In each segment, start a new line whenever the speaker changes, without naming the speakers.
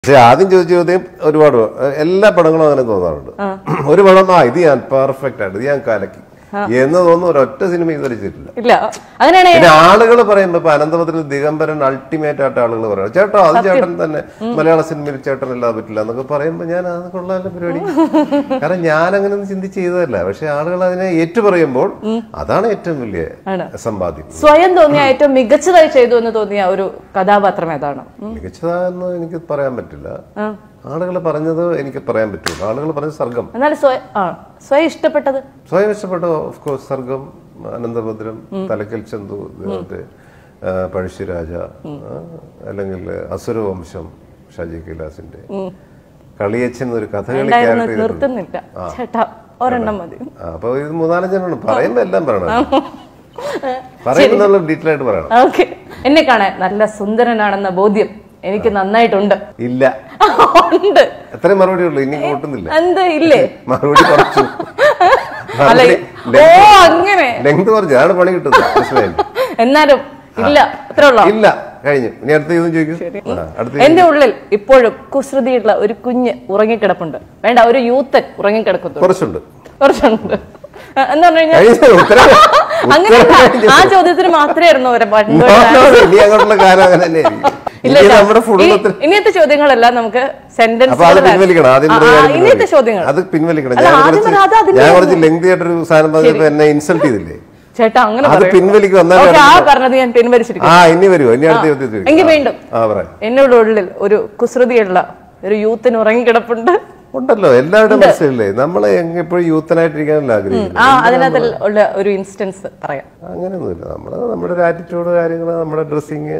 പക്ഷെ ആദ്യം ചോദിച്ച ചോദ്യം ഒരുപാട് ഏഹ് എല്ലാ പടങ്ങളും അങ്ങനെ തോന്നാറുണ്ട് ഒരു പടം ആ ഇത് ഞാൻ പെർഫെക്റ്റ് ആയിട്ട് ഇത് ഞാൻ കലക്കി എന്ന് തോന്നുന്ന ഒരൊറ്റ സിനിമ ഇതുവരെ ചെയ്തിട്ടില്ല
ഇല്ല അങ്ങനെയാണെ
പിന്നെ ആളുകൾ പറയുമ്പോ ഇപ്പൊ അനന്തപത്തിൽ ദിഗംബരൻ അൾട്ടിമേറ്റ് ആയിട്ട് ആളുകൾ പറയാം ചേട്ടാ അത് ചേട്ടൻ തന്നെ മലയാള സിനിമയിൽ ചേട്ടൻ അല്ലാതെ പറ്റില്ല എന്നൊക്കെ പറയുമ്പോ ഞാൻ അത് കൊള്ളാമല്ലോ പരിപാടി കാരണം ഞാൻ അങ്ങനെ ഒന്നും ചിന്തിച്ച് ചെയ്തതല്ല പക്ഷെ ആളുകൾ അതിനെ ഏറ്റു പറയുമ്പോൾ അതാണ് ഏറ്റവും വലിയ
ആണ്.
സമ്പാദ്യം
സ്വയം തോന്നിയ ഏറ്റവും മികച്ചതായി ചെയ്തു എന്ന് തോന്നിയ ഒരു കഥാപാത്രം ഏതാണ്
മികച്ചതാണെന്ന് എനിക്ക് പറയാൻ പറ്റില്ല ആളുകൾ പറഞ്ഞത് എനിക്ക് പറയാൻ പറ്റില്ല ആളുകൾ പറഞ്ഞ സർഗം
എന്നാൽ സ്വയം ആ സ്വയം ഇഷ്ടപ്പെട്ടത്
സ്വയം ഇഷ്ടപ്പെട്ട ഓഫ് കോഴ്സ് സർഗം അനന്തഭദ്രം തലക്കൽ ചന്തു മറ്റേ ആ, പഴശ്ശിരാജ ആ, അല്ലെങ്കിൽ അസുരവംശം ഷാജി കൈലാസിന്റെ കളിയച്ചൻ എന്നൊരു കഥകളി
ഉണ്ടായിരുന്നു
ക്യാരക്ടർ
നിർത്തുന്നില്ല ചേട്ടാ ഒരെണ്ണം മതി
അപ്പൊ ഇത് മൂന്നാലഞ്ചെണ്ണം പറയുമ്പോ എല്ലാം പറയണം പറയുന്നുള്ള ഡീറ്റെയിൽ ആയിട്ട് പറയണം
ഓക്കെ എന്നെ കാണാൻ നല്ല സുന്ദരനാണെന്ന ബോധ്യം എനിക്ക് നന്നായിട്ടുണ്ട്
ഇല്ല
ഉണ്ട്
എത്രയും മറുപടി ഉള്ളൂ ഇനി കൂട്ടുന്നില്ല
എന്ത് ഇല്ലേ
മറുപടി കുറച്ചു
അല്ല ഓ അങ്ങനെ
ലെങ്ത് കുറച്ച് അതാണ് പണി കിട്ടുന്നത് മനസ്സിലായില്ലേ
എന്നാലും ഇല്ല അത്രേ ഉള്ളോ
ഇല്ല കഴിഞ്ഞു ഇനി അടുത്ത ഇതും ചോദിക്കും ആ, അടുത്ത
എന്റെ ഉള്ളിൽ ഇപ്പോഴും കുസൃതിയുള്ള ഒരു കുഞ്ഞ് ഉറങ്ങിക്കിടപ്പുണ്ട് വേണ്ട ഒരു യൂത്തൻ ഉറങ്ങിക്കിടക്കുന്നു
കുറച്ചുണ്ട്
കുറച്ചുണ്ട് ആ, എന്ന് പറഞ്ഞു കഴിഞ്ഞാൽ
കഴിഞ്ഞു ഉത്തരം
അങ്ങനെ
ഉത്തരം കഴിഞ്ഞു.
ആ ചോദ്യത്തിന് മാത്രമായിരുന്നു ഒരു പണ്ട്
No, no, ഇനി അങ്ങോട്ടുള്ള കാലം അങ്ങനെ തന്നെ ആയിരിക്കും.
ഇല്ല
ഇനി
ഇല്ല.
നമ്മുടെ ഫുൾ
ഈ- ഇനിയത്തെ ചോദ്യങ്ങളെല്ലാം നമുക്ക്
അപ്പൊ അത് പിൻവലിക്കണം ആദ്യം പറഞ്ഞ കാര്യം
ഇനിയത്തെ
പിൻവലിക്കണം.
ചോദ്യങ്ങൾ
അത് പിൻവലിക്കണം
അല്ല,
ഞാൻ
ആദ്യം
കുറച്ച്
പറഞ്ഞ അത് അതിന്റെ
ഞാൻ കുറച്ച് ലെങ്തി ആയിട്ടൊരു സാധനം പറഞ്ഞപ്പോ എന്നെ ഇൻസൾട്ട് ചെയ്തില്ലേ
ചേട്ടാ അങ്ങനെ
അത്
പറയൂ.
പിൻവലിക്കും എന്നാലേ
ഓക്കേ, ആ
അടുത്ത-
പറഞ്ഞത് ഞാൻ പിൻവലിച്ചിരിക്കും
ആ ഇനി വരുമോ ഇനി അടുത്ത ചോദ്യം ചോദിക്കും.
എങ്കിൽ വീണ്ടും
ആ പറയാം
എന്നോട് ഉള്ളിൽ ഒരു കുസൃതിയുള്ള ഒരു യൂത്തിന് ഉറങ്ങിക്കിടപ്പുണ്ട്
ഉണ്ടല്ലോ എല്ലാവരുടെ മനസ്സിലല്ലേ നമ്മളെ എപ്പോഴും യൂത്തനായിട്ടിരിക്കാനല്ല ആഗ്രഹിക്കുന്നത്
ആ അതിനകത്ത് ഉള്ള ഒരു ഇൻസ്റ്റൻസ് പറയാം
അങ്ങനെയൊന്നുമില്ല നമ്മള് നമ്മുടെ ഒരു ആറ്റിറ്റ്യൂഡ് കാര്യങ്ങൾ നമ്മുടെ ഡ്രസ്സിങ്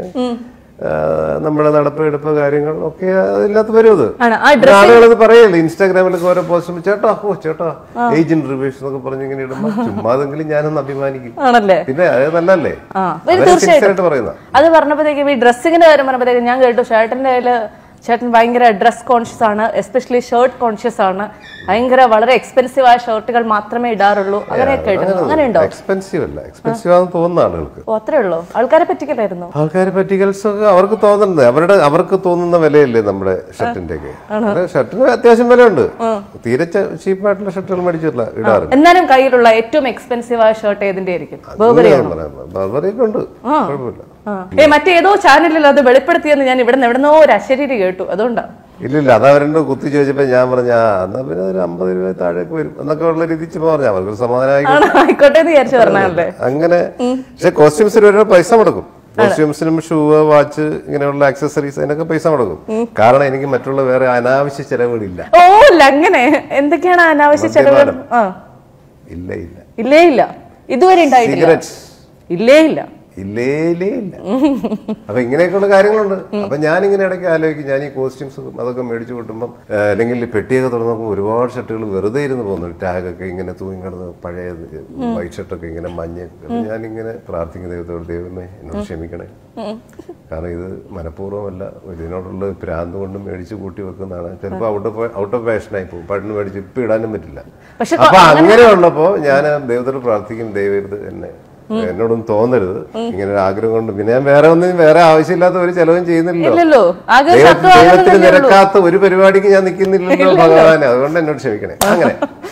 നമ്മുടെ നടപ്പ് എടുപ്പ് കാര്യങ്ങൾ ഒക്കെ അതിനകത്ത് വരും അത്
ആണ് ആ
പിന്നെ ആളുകളത് പറയല്ലേ ഇൻസ്റ്റാഗ്രാമിലൊക്കെ ഓരോ പോസ്റ്റ് ചേട്ടാ ഓ ചേട്ടാ ഏജന്റ് റിവേഴ്സ് എന്നൊക്കെ പറഞ്ഞ് ഇങ്ങനെ ഇടുമ്പോ ചുമ്മാതെങ്കിലും ഞാനൊന്ന് അഭിമാനിക്കും
ആണല്ലേ
പിന്നെ അത് നല്ലല്ലേ
ആ
അവരെ
തീർച്ചയായിട്ടും
sincere ആയിട്ട് പറയുന്ന
അത് പറഞ്ഞപ്പോഴത്തേക്കും ഈ ഡ്രസ്സിങ്ങിന്റെ കാര്യം പറഞ്ഞപ്പോഴത്തേക്കും ഞാൻ കേട്ടു ഷർട്ടിന്റെ കയ്യില് ചേട്ടൻ ഭയങ്കര ഡ്രസ് കോൺഷ്യസ് ആണ് എസ്പെഷ്യലി ഷർട്ട് കോൺഷ്യസ് ആണ് ഭയങ്കര വളരെ എക്സ്പെൻസീവ് ആയ ഷർട്ടുകൾ മാത്രമേ ഇടാറുള്ളൂ അങ്ങനെ കേട്ടിരുന്നു അങ്ങനെ ഉണ്ടോ
എക്സ്പെൻസീവ് അല്ല എക്സ്പെൻസീവ് ആണെന്ന് തോന്നുന്ന ആളുകൾക്ക്
ഓ അത്രേ ഉള്ളൂ ആൾക്കാരെ പറ്റിക്കലായിരുന്നു
ആൾക്കാരെ പറ്റിക്കൽസ് ഒക്കെ അവർക്ക് തോന്നുന്നത് അവരുടെ അവർക്ക് തോന്നുന്ന വിലയല്ലേ നമ്മുടെ ഷർട്ടിന്റെ ഒക്കെ ഷർട്ടിന് അത്യാവശ്യം വിലയുണ്ട് തീരെ ചീപ്പായിട്ടുള്ള ഷർട്ടുകൾ മേടിച്ചിട്ടില്ല ഇടാറില്ല
എന്നാലും കയ്യിലുള്ള ഏറ്റവും എക്സ്പെൻസീവ് ആയ ഷർട്ട് ഏതിന്റെ ആയിരിക്കും ബർബറി
ബർബറിയൊക്കെ ഉണ്ട് കുഴപ്പമില്ല
ഏ മറ്റേതോ ചാനലിൽ അത് വെളിപ്പെടുത്തിയെന്ന് ഞാൻ ഇവിടെ നിന്ന് എവിടെന്നോ ഒരു അശരീരി കേട്ടു അതുകൊണ്ടാ
ഇല്ലില്ല അത് അവരുടെ കുത്തി ചോദിച്ചപ്പോ ഞാൻ പറഞ്ഞ ആ എന്നാ പിന്നെ ഒരു അമ്പത് രൂപ താഴേക്ക് വരും എന്നൊക്കെ ഉള്ള രീതി ചുമ്മാ പറഞ്ഞു അവർക്ക് സമാധാനമായി
ആണോ ആയിക്കോട്ടെ എന്ന് വിചാരിച്ചു പറഞ്ഞല്ലേ
അങ്ങനെ പക്ഷെ കോസ്റ്റ്യൂംസിന് ഒരു പൈസ മുടക്കും കോസ്റ്റ്യൂംസിനും ഷൂ വാച്ച് ഇങ്ങനെയുള്ള ആക്സസറീസ് അതിനൊക്കെ പൈസ മുടക്കും കാരണം എനിക്ക് മറ്റുള്ള വേറെ അനാവശ്യ ചെലവുകളില്ല
ഓ അല്ല അങ്ങനെ എന്തൊക്കെയാണ് അനാവശ്യ ചെലവുകൾ ആ
ഇല്ല ഇല്ല
ഇല്ലേ ഇല്ല ഇതുവരെ ഉണ്ടായിട്ടില്ല
സിഗരറ്റ്സ്
ഇല്ലേ ഇല്ല
ഇല്ലേ ഇല്ലേ ഇല്ല അപ്പൊ ഇങ്ങനെയൊക്കെയുള്ള കാര്യങ്ങളുണ്ട് അപ്പൊ ഞാൻ ഇങ്ങനെ ഇടയ്ക്ക് ആലോചിക്കും ഞാൻ ഈ കോസ്റ്റ്യൂംസ് അതൊക്കെ മേടിച്ചു കൂട്ടുമ്പോൾ അല്ലെങ്കിൽ ഈ പെട്ടിയൊക്കെ തുറന്നു നോക്കുമ്പോൾ ഒരുപാട് ഷർട്ടുകൾ വെറുതെ ഇരുന്ന് പോകുന്നു ടാഗൊക്കെ ഇങ്ങനെ തൂങ്ങി കിടന്ന് പഴയ വൈറ്റ് ഷർട്ടൊക്കെ ഇങ്ങനെ മഞ്ഞ ഞാൻ ഇങ്ങനെ പ്രാർത്ഥിക്കുന്ന ദൈവത്തോട് ദൈവമേ എന്നോട് ക്ഷമിക്കണേ കാരണം ഇത് മനഃപൂർവ്വമല്ല ഇതിനോടുള്ള ഭ്രാന്ത് കൊണ്ട് മേടിച്ച് കൂട്ടി വെക്കുന്നതാണ് ചിലപ്പോൾ ഔട്ട് ഓഫ് ഔട്ട് ഓഫ് ഫാഷനായി പോകും പട്ടിന് മേടിച്ച് ഇപ്പം ഇടാനും പറ്റില്ല
പക്ഷെ
അപ്പൊ അങ്ങനെ ഉള്ളപ്പോ ഞാൻ ദൈവത്തോട് പ്രാർത്ഥിക്കും ദൈവരുത് എന്നെ എന്നോടൊന്നും തോന്നരുത് ഇങ്ങനെ ഒരു ആഗ്രഹം കൊണ്ട് പിന്നെ ഞാൻ വേറെ ഒന്നും വേറെ ആവശ്യമില്ലാത്ത ഒരു ചെലവും ചെയ്യുന്നില്ലല്ലോ
ഇല്ലല്ലോ ആകെ
ദൈവ-
ഷർട്ട് വാങ്ങുന്നതല്ലേ
ദൈവത്തിന്
ഉള്ളൂ
നിരക്കാത്ത ഒരു പരിപാടിക്ക് ഞാൻ നിൽക്കുന്നില്ലല്ലോ ഭഗവാനെ അതുകൊണ്ട് എന്നോട് ക്ഷമിക്കണേ അങ്ങനെ